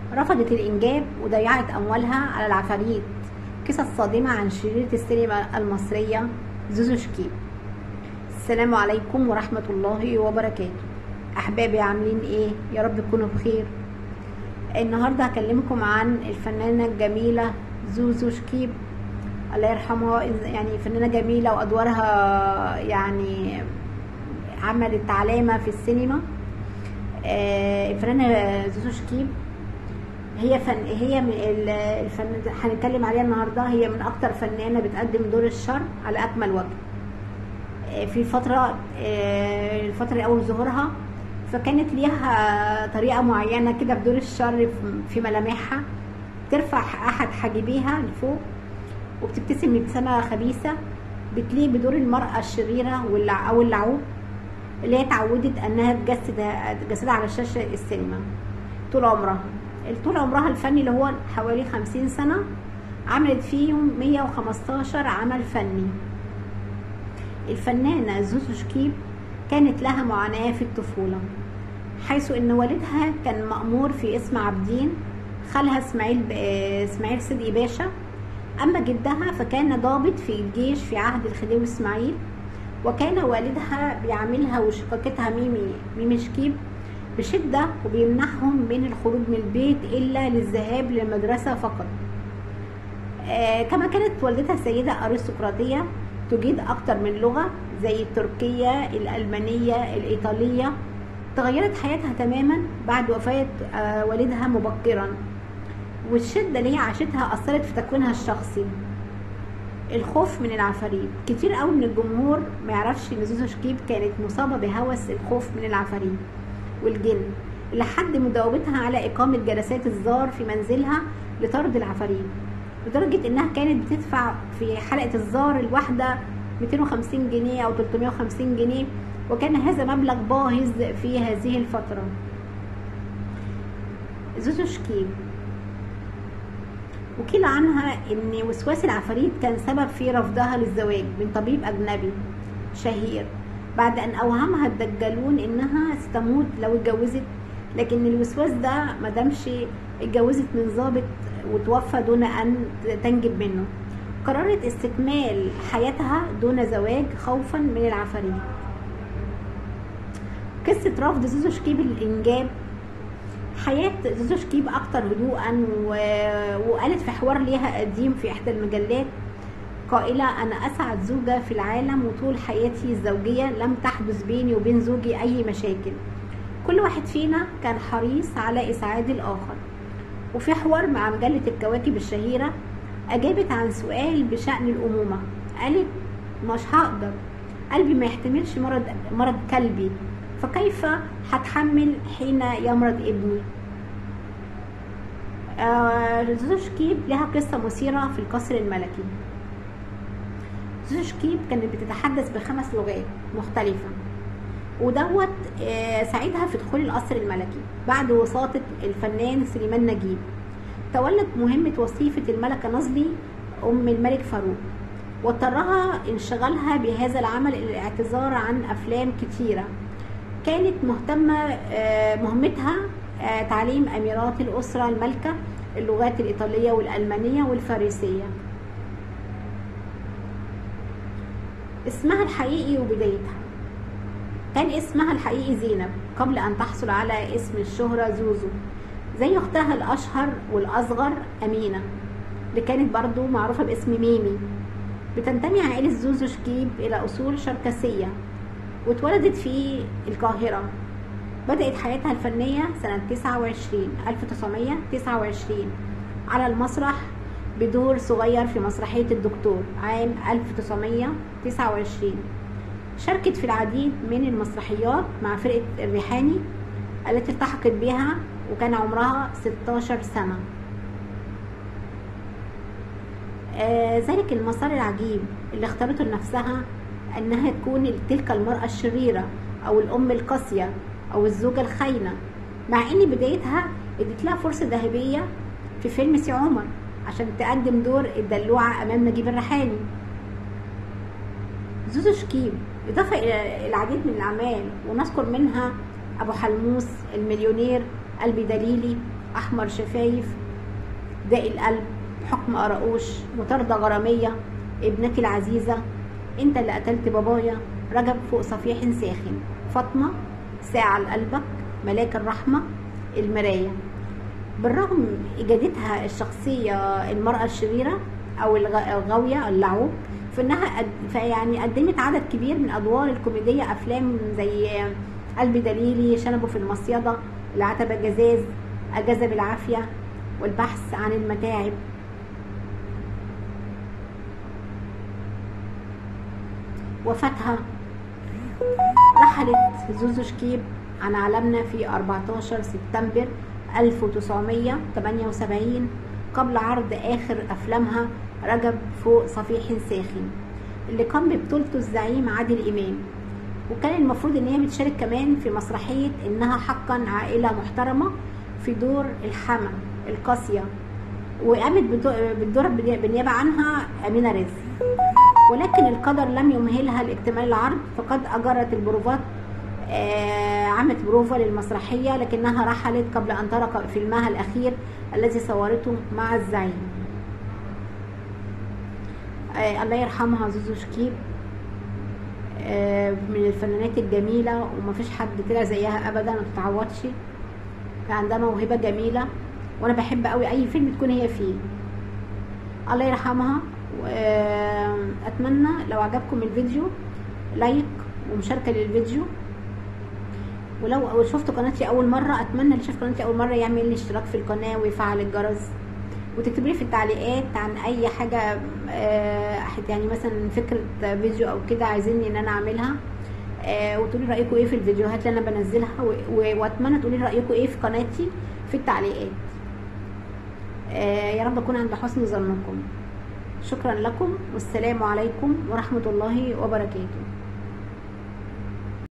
رفضت الإنجاب وضيعت أموالها على العفاريت قصص صادمة عن شريرة السينما المصرية زوزو شكيب السلام عليكم ورحمة الله وبركاته أحبابي عاملين إيه؟ يا رب تكونوا بخير النهاردة هكلمكم عن الفنانة الجميلة زوزو شكيب الله يرحمها يعني فنانة جميلة وأدوارها يعني عملت علامة في السينما آه، الفنانة زوزو شكيب هي فن هي من الفن هنتكلم عليها النهارده هي من اكتر فنانه بتقدم دور الشر على اكمل وجه آه، في فتره آه، الفتره اول ظهورها فكانت ليها طريقه معينه كده في دور الشر في ملامحها ترفع احد حاجبيها لفوق وبتبتسم ابتسامه خبيثه بتليق بدور المراه الشريره او اللعوب اللي هي اتعودت انها تجسد تجسدها على شاشه السينما طول عمرها طول عمرها الفني اللي هو حوالي خمسين سنة عملت فيهم مية وخمستاشر عمل فني الفنانة زوزو شكيب كانت لها معاناة في الطفولة حيث ان والدها كان مأمور في اسم عابدين خالها اسماعيل ب... اسماعيل صدقي باشا اما جدها فكان ضابط في الجيش في عهد الخديوي اسماعيل وكان والدها بيعملها وشقيقتها ميمي ميمي شكيب بشدة وبيمنعهم من الخروج من البيت إلا للذهاب للمدرسة فقط آه كما كانت والدتها سيدة أرستقراطية تجيد أكتر من لغة زي التركية الألمانية الإيطالية تغيرت حياتها تماما بعد وفاة آه والدها مبكرا والشدة اللي هي عاشتها أثرت في تكوينها الشخصي الخوف من العفاريت كتير قوي من الجمهور ما يعرفش ان زوزو شكيب كانت مصابه بهوس الخوف من العفاريت والجن لحد مداومتها على إقامة جلسات الزار في منزلها لطرد العفاريت لدرجة إنها كانت بتدفع في حلقة الزار الواحدة 250 جنيه أو 350 جنيه وكان هذا مبلغ باهظ في هذه الفترة زوزو شكيب وكيل عنها ان وسواس العفاريت كان سبب في رفضها للزواج من طبيب اجنبي شهير بعد ان اوهمها الدجالون انها ستموت لو اتجوزت لكن الوسواس ده ما دامش اتجوزت من ظابط وتوفى دون ان تنجب منه قررت استكمال حياتها دون زواج خوفا من العفاريت قصة رفض زوزو شكيب للإنجاب حياة زوزو شكيب أكتر هدوءا و... وقالت في حوار ليها قديم في إحدى المجلات قائلة أنا أسعد زوجة في العالم وطول حياتي الزوجية لم تحدث بيني وبين زوجي أي مشاكل كل واحد فينا كان حريص على إسعاد الآخر وفي حوار مع مجلة الكواكب الشهيرة أجابت عن سؤال بشأن الأمومة قالت مش هقدر قلبي ما يحتملش مرض مرض كلبي فكيف هتحمل حين يمرض ابني آه زوجكي لها قصة مثيرة في القصر الملكي زوجكي كانت بتتحدث بخمس لغات مختلفة ودوت آه ساعدها في دخول القصر الملكي بعد وساطة الفنان سليمان نجيب تولت مهمة وظيفة الملكة نظلي أم الملك فاروق واضطرها انشغالها بهذا العمل الاعتذار عن أفلام كتيرة كانت مهتمة مهمتها تعليم أميرات الأسرة الملكة اللغات الإيطالية والألمانية والفارسية اسمها الحقيقي وبدايتها كان اسمها الحقيقي زينب قبل أن تحصل على اسم الشهرة زوزو زي أختها الأشهر والأصغر أمينة اللي كانت برضو معروفة باسم ميمي بتنتمي عائلة زوزو شكيب إلى أصول شركسية واتولدت في القاهرة بدأت حياتها الفنية سنة 29 1929 على المسرح بدور صغير في مسرحية الدكتور عام 1929 شاركت في العديد من المسرحيات مع فرقة الريحاني التي التحقت بها وكان عمرها 16 سنة آه ذلك المسار العجيب اللي اختارته لنفسها انها تكون تلك المرأة الشريرة او الام القاسية او الزوجة الخاينة مع ان بدايتها ادت لها فرصة ذهبية في فيلم سي عمر عشان تقدم دور الدلوعة امام نجيب الريحاني زوزو شكيب اضافة الى العديد من الاعمال ونذكر منها ابو حلموس المليونير قلبي دليلي احمر شفايف داء القلب حكم قراقوش مطاردة غرامية ابنتي العزيزة انت اللي قتلت بابايا رجب فوق صفيح ساخن فاطمة ساعة لقلبك ملاك الرحمة المراية بالرغم إجادتها الشخصية المرأة الشريرة أو الغاوية اللعوب في إنها قد فيعني قدمت عدد كبير من أدوار الكوميدية أفلام زي قلب دليلي شنبه في المصيدة العتبة جزاز أجازة بالعافية والبحث عن المتاعب وفاتها رحلت زوزو شكيب عن عالمنا في 14 سبتمبر 1978 قبل عرض آخر أفلامها رجب فوق صفيح ساخن اللي قام ببطولته الزعيم عادل إمام وكان المفروض إن هي بتشارك كمان في مسرحية إنها حقا عائلة محترمة في دور الحما القاسية وقامت بالدور بالنيابة عنها أمينة رزق ولكن القدر لم يمهلها لاكتمال العرض فقد أجرت البروفات آه عملت بروفا للمسرحية لكنها رحلت قبل أن ترى فيلمها الأخير الذي صورته مع الزعيم آه الله يرحمها زوزو شكيب آه من الفنانات الجميلة ومفيش حد كده زيها أبدا ما تتعوضش كان عندها موهبة جميلة وأنا بحب قوي أي فيلم تكون هي فيه الله يرحمها واتمنى لو عجبكم الفيديو لايك ومشاركه للفيديو ولو شفتوا قناتي اول مره اتمنى اللي شاف قناتي اول مره يعمل لي اشتراك في القناه ويفعل الجرس وتكتبوا لي في التعليقات عن اي حاجه يعني مثلا فكره فيديو او كده عايزيني ان انا اعملها وتقولي رايكم ايه في الفيديوهات اللي انا بنزلها واتمنى تقولي رايكم ايه في قناتي في التعليقات يا رب اكون عند حسن ظنكم شكرا لكم والسلام عليكم ورحمة الله وبركاته